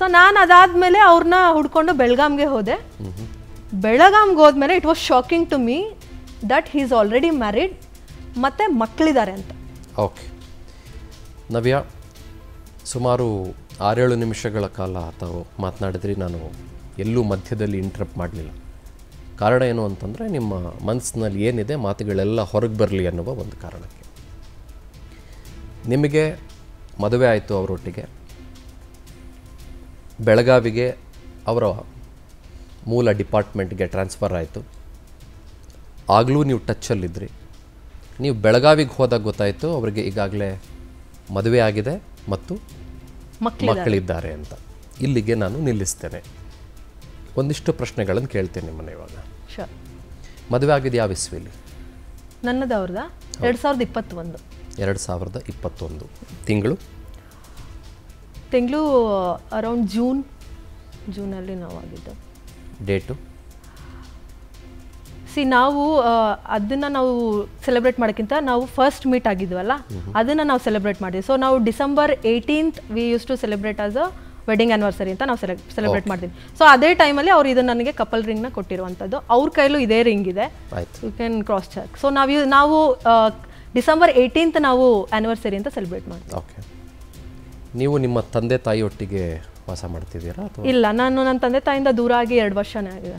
So ನಾನು ಅದಾದಮೇಲೆ ಅವ್ರನ್ನ ಹುಡ್ಕೊಂಡು ಬೆಳಗಾಂಗೆ ಹೋದೆ ಬೆಳಗಾಂಗೆ ಹೋದ್ಮೇಲೆ it was shocking to me that he is already married ಮತ್ತು ಮಕ್ಕಳಿದ್ದಾರೆ ಅಂತ ಓಕೆ ನವ್ಯ ಸುಮಾರು ಆರೇಳು ನಿಮಿಷಗಳ ಕಾಲ ತಾವು ಮಾತನಾಡಿದ್ರಿ ನಾನು ಎಲ್ಲೂ ಮಧ್ಯದಲ್ಲಿ ಇಂಟ್ರಪ್ಟ್ ಮಾಡಲಿಲ್ಲ ಕಾರಣ ಏನು ಅಂತಂದರೆ ನಿಮ್ಮ ಮನಸ್ಸಿನಲ್ಲಿ ಏನಿದೆ ಮಾತುಗಳೆಲ್ಲ ಹೊರಗೆ ಬರಲಿ ಅನ್ನುವ ಒಂದು ಕಾರಣಕ್ಕೆ ನಿಮಗೆ ಮದುವೆ ಆಯಿತು ಅವರೊಟ್ಟಿಗೆ ಬೆಳಗಾವಿಗೆ ಅವರ ಮೂಲ ಡಿಪಾರ್ಟ್ಮೆಂಟ್ಗೆ ಟ್ರಾನ್ಸ್ಫರ್ ಆಯಿತು ಆಗಲೂ ನೀವು ಟಚ್ಚಲ್ಲಿದ್ರಿ ನೀವು ಬೆಳಗಾವಿಗೆ ಹೋದಾಗ ಗೊತ್ತಾಯಿತು ಅವರಿಗೆ ಈಗಾಗಲೇ ಮದುವೆ ಆಗಿದೆ ಮತ್ತು ಮಕ್ಕಳು ಮಕ್ಕಳಿದ್ದಾರೆ ಅಂತ ಇಲ್ಲಿಗೆ ನಾನು ನಿಲ್ಲಿಸ್ತೇನೆ ಒಂದಿಷ್ಟು ಪ್ರಶ್ನೆಗಳನ್ನು ಕೇಳ್ತೇನೆ ನಿಮ್ಮನ್ನ ಇವಾಗ ಶೋರ್ ಮದುವೆ ಆಗಿದ್ದು ಯಾವ ಇಸ್ವಿಲಿ ನನ್ನದು ಅವ್ರದ ಎರಡು ಸಾವಿರದ ಇಪ್ಪತ್ತೊಂದು ಎರಡು ಸಾವಿರದ ಇಪ್ಪತ್ತೊಂದು ತಿಂಗಳು ತಿಂಗಳು ಅರೌಂಡ್ ಜೂನ್ ಜೂನಲ್ಲಿ ನಾವು ಆಗಿದ್ದು ಡೇಟು ಸಿ ನಾವು ಆ, ಅದನ್ನ ನಾವು ಸೆಲೆಬ್ರೇಟ್ ಮಾಡೋಕ್ಕಿಂತ ನಾವು ಫಸ್ಟ್ ಮೀಟ್ ಆಗಿದ್ವಲ್ಲ ಅದನ್ನ ನಾವು ಸೆಲೆಬ್ರೇಟ್ ಮಾಡಿದ್ವಿ ಸೊ ನಾವು December eighteenth we use to celebrate as a wedding anniversary ಅಂತ ನಾವು ಸೆಲೆಬ್ರೇಟ್ ಮಾಡ್ತೀವಿ ಸೊ ಅದೇ ಟೈಮಲ್ಲಿ ಅವ್ರು ಇದು ನನಗೆ ಕಪಲ್ ರಿಂಗ್ನ ಕೊಟ್ಟಿರುವಂಥದ್ದು ಅವ್ರ ಕೈಲೂ ಇದೇ ರಿಂಗ್ ಇದೆ ಆಯಿತು you can cross check so ನಾವು ಇವ್- ನಾವು ಡಿಸೆಂಬರ್ ಏಯ್ಟೀನ್ತ್ ನಾವು ಆನಿವರ್ಸರಿ ಅಂತ ಸೆಲೆಬ್ರೇಟ್ ಮಾಡ್ತೀವಿ ಓಕೆ ನೀವು ನಿಮ್ಮ ತಂದೆ ತಾಯಿಯೊಟ್ಟಿಗೆ ವಾಸ ಮಾಡ್ತಿದ್ದೀರಾ ಅಥವಾ ಇಲ್ಲ ನಾನು ನನ್ನ ತಂದೆ ತಾಯಿಂದ ದೂರ ಆಗಿ ಎರಡು ವರ್ಷನೇ ಆಗಿದೆ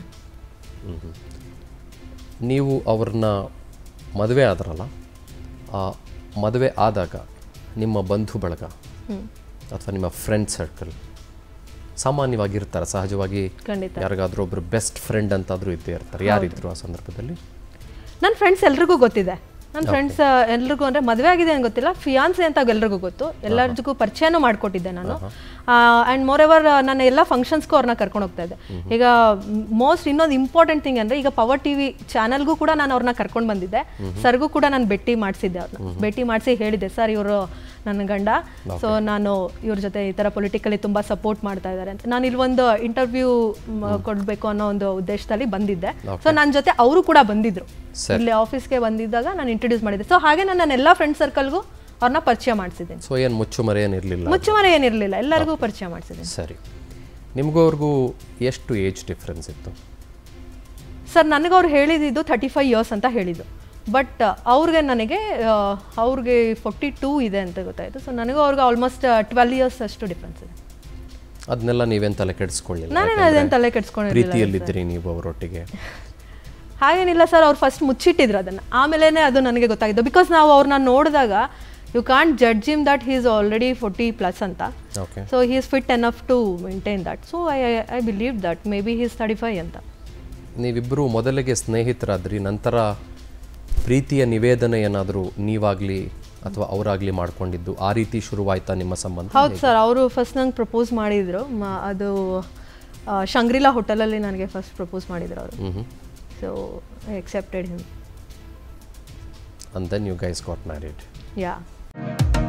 ನೀವು ಅವ್ರನ್ನ ಮದುವೆ ಆದ್ರಲ್ಲ ಆ ಮದುವೆ ಆದಾಗ ನಿಮ್ಮ ಬಂಧು ಬಳಗ ಅಥವಾ ನಿಮ್ಮ ಫ್ರೆಂಡ್ ಸರ್ಕಲ್ ಸಾಮಾನ್ಯವಾಗಿರ್ತಾರೆ ಸಹಜವಾಗಿ ಖಂಡಿತ ಯಾರಿಗಾದ್ರೂ ಒಬ್ರು ಬೆಸ್ಟ್ ಫ್ರೆಂಡ್ ಅಂತಾದ್ರೂ ಇದ್ದೇ ಇರ್ತಾರೆ ಯಾರಿದ್ರು ಆ ಸಂದರ್ಭದಲ್ಲಿ ನನ್ನ ಫ್ರೆಂಡ್ಸ್ ಎಲ್ರಿಗೂ ಗೊತ್ತಿದೆ ನನ್ನ ಫ್ರೆಂಡ್ಸ್ ಎಲ್ರಿಗೂ ಅಂದರೆ ಮದುವೆ ಆಗಿದೆ ಅಂತ ಗೊತ್ತಿಲ್ಲ ಫಿಯಾನ್ಸೆ ಅಂತ ಎಲ್ರಿಗೂ ಗೊತ್ತು ಎಲ್ಲರಿಗೂ ಪರಿಚಯನೂ ಮಾಡಿಕೊಟ್ಟಿದ್ದೆ ನಾನು ಆ್ಯಂಡ್ ಮೋರ್ ಎವರ್ ನನ್ನ ಎಲ್ಲ ಫಂಕ್ಷನ್ಸ್ಗೂ ಅವ್ರನ್ನ ಕರ್ಕೊಂಡು ಹೋಗ್ತಾ ಇದ್ದೆ ಈಗ ಮೋಸ್ಟ್ ಇನ್ನೊಂದು ಇಂಪಾರ್ಟೆಂಟ್ ಥಿಂಗ್ ಅಂದರೆ ಈಗ ಪವರ್ ಟಿ ವಿ ಚಾನಲ್ಗೂ ಕೂಡ ನಾನು ಅವ್ರನ್ನ ಕರ್ಕೊಂಡು ಬಂದಿದ್ದೆ ಸರ್ಗೂ ಕೂಡ ನಾನು ಭೇಟಿ ಮಾಡಿಸಿದ್ದೆ ಅವ್ರನ್ನ ಭೇಟಿ ಮಾಡಿಸಿ ಹೇಳಿದ್ದೆ ಸರ್ ಇವರು ನನ್ನ ಗಂಡ ಸೊ ನಾನು ಇವ್ರ ಜೊತೆ ಈ ಥರ ಪೊಲಿಟಿಕಲಿ ತುಂಬ ಸಪೋರ್ಟ್ ಮಾಡ್ತಾ ಇದ್ದಾರೆ ಅಂತ ನಾನು ಇಲ್ಲಿ ಒಂದು ಇಂಟರ್ವ್ಯೂ ಕೊಡಬೇಕು ಅನ್ನೋ ಒಂದು ಉದ್ದೇಶದಲ್ಲಿ ಬಂದಿದ್ದೆ ಸೊ ನನ್ನ ಜೊತೆ ಅವರು ಕೂಡ ಬಂದಿದ್ರು ಸರಿ. ಇಲ್ಲಿ ಆಫೀಸ್ಗೆ ಬಂದಿದ್ದಾಗ ನಾನು ಇಂಟ್ರೊಡ್ಯೂಸ್ ಮಾಡಿದ್ದೆ ಸೊ ಹಾಗೆ ನಾನು ನನ್ನ ಎಲ್ಲ ಫ್ರೆಂಡ್ ಸರ್ಕಲ್ಗೂ ಅವ್ರನ್ನ ಪರಿಚಯ ಮಾಡಿಸಿದ್ದೀನಿ ಸೊ ಏನು ಮುಚ್ಚುಮರೆ ಏನಿರಲಿಲ್ಲ ಮುಚ್ಚುಮರೆ ಏನಿರಲಿಲ್ಲ ಎಲ್ಲರಿಗೂ ಪರಿಚಯ ಮಾಡಿಸಿದ್ದೀನಿ ಸರಿ ನಿಮಗೂ ಅವ್ರಿಗೂ ಎಷ್ಟು ಏಜ್ ಡಿಫ್ರೆನ್ಸ್ ಇತ್ತು ಸರ್ ನನಗೆ ಅವ್ರು ಹೇಳಿದ್ದು ಥರ್ಟಿ ಫೈವ್ ಇಯರ್ಸ್ ಅಂತ ಹೇಳಿದ್ದು ಬಟ್ ಅವ್ರಿಗೆ ನನಗೆ ಆ, ಅವ್ರಿಗೆ ಫೋರ್ಟಿ ಟೂ ಇದೆ ಅಂತ ಗೊತ್ತಾಯಿತು ಸೊ ನನಗೂ ಅವ್ರಿಗೆ ಆಲ್ಮೋಸ್ಟ್ ಟ್ವೆಲ್ ಇಯರ್ಸ್ ಅಷ್ಟು ಡಿಫ್ರೆನ್ಸ್ ಇದೆ ಅದನ್ನೆಲ್ಲ ನೀವೇನು ತಲೆ ಕೆಡಿಸ್ಕೊಳ್ಳಿಲ್ಲ ನಾನೇನು ಅದೇನು ತಲೆ ಕೆಡ್ಸ್ಕೊಂಡಿರಲಿಲ್ಲ ಪ್ರೀತಿಯಲ್ಲಿದ್ದೀರಿ ನೀವು ಅವರೊಟ್ಟಿಗೆ ಹಾಗೇನಿಲ್ಲ ಸರ್ ಅವ್ರು ಫಸ್ಟ್ ಮುಚ್ಚಿಟ್ಟಿದ್ರು ಅದನ್ನು ಆಮೇಲೆ ಅದು ನನಗೆ ಗೊತ್ತಾಗಿದ್ದು ಬಿಕಾಸ್ ನಾವು ಅವ್ರನ್ನ ನೋಡಿದಾಗ you can't judge him that he is already forty plus ಅಂತ okay so he is fit enough to maintain that so I I believe that maybe he's thirty five ಅಂತ ನೀವಿಬ್ಬರು ಮೊದಲಿಗೆ ಸ್ನೇಹಿತರಾದ್ರಿ ನಂತರ ಪ್ರೀತಿಯ ನಿವೇದನೆ ಏನಾದರೂ ನೀವಾಗಲಿ ಅಥವಾ ಅವರಾಗಲಿ ಮಾಡ್ಕೊಂಡಿದ್ದು ಆ ರೀತಿ ಶುರುವಾಯ್ತಾ ನಿಮ್ಮ ಸಂಬಂಧ ಹೌದು ಸರ್ ಅವರು ಫಸ್ಟ್ ನಂಗೆ ಪ್ರಪೋಸ್ ಮಾಡಿದರು ಮ- ಅದು ಆ, ಶಂಗ್ರಿಲಾ ಹೋಟೆಲಲ್ಲಿ ನನಗೆ ಫಸ್ಟ್ ಪ್ರಪೋಸ್ ಮಾಡಿದ್ರು ಅವರು ಹ್ಞೂ so I accepted him and then you guys got married yeah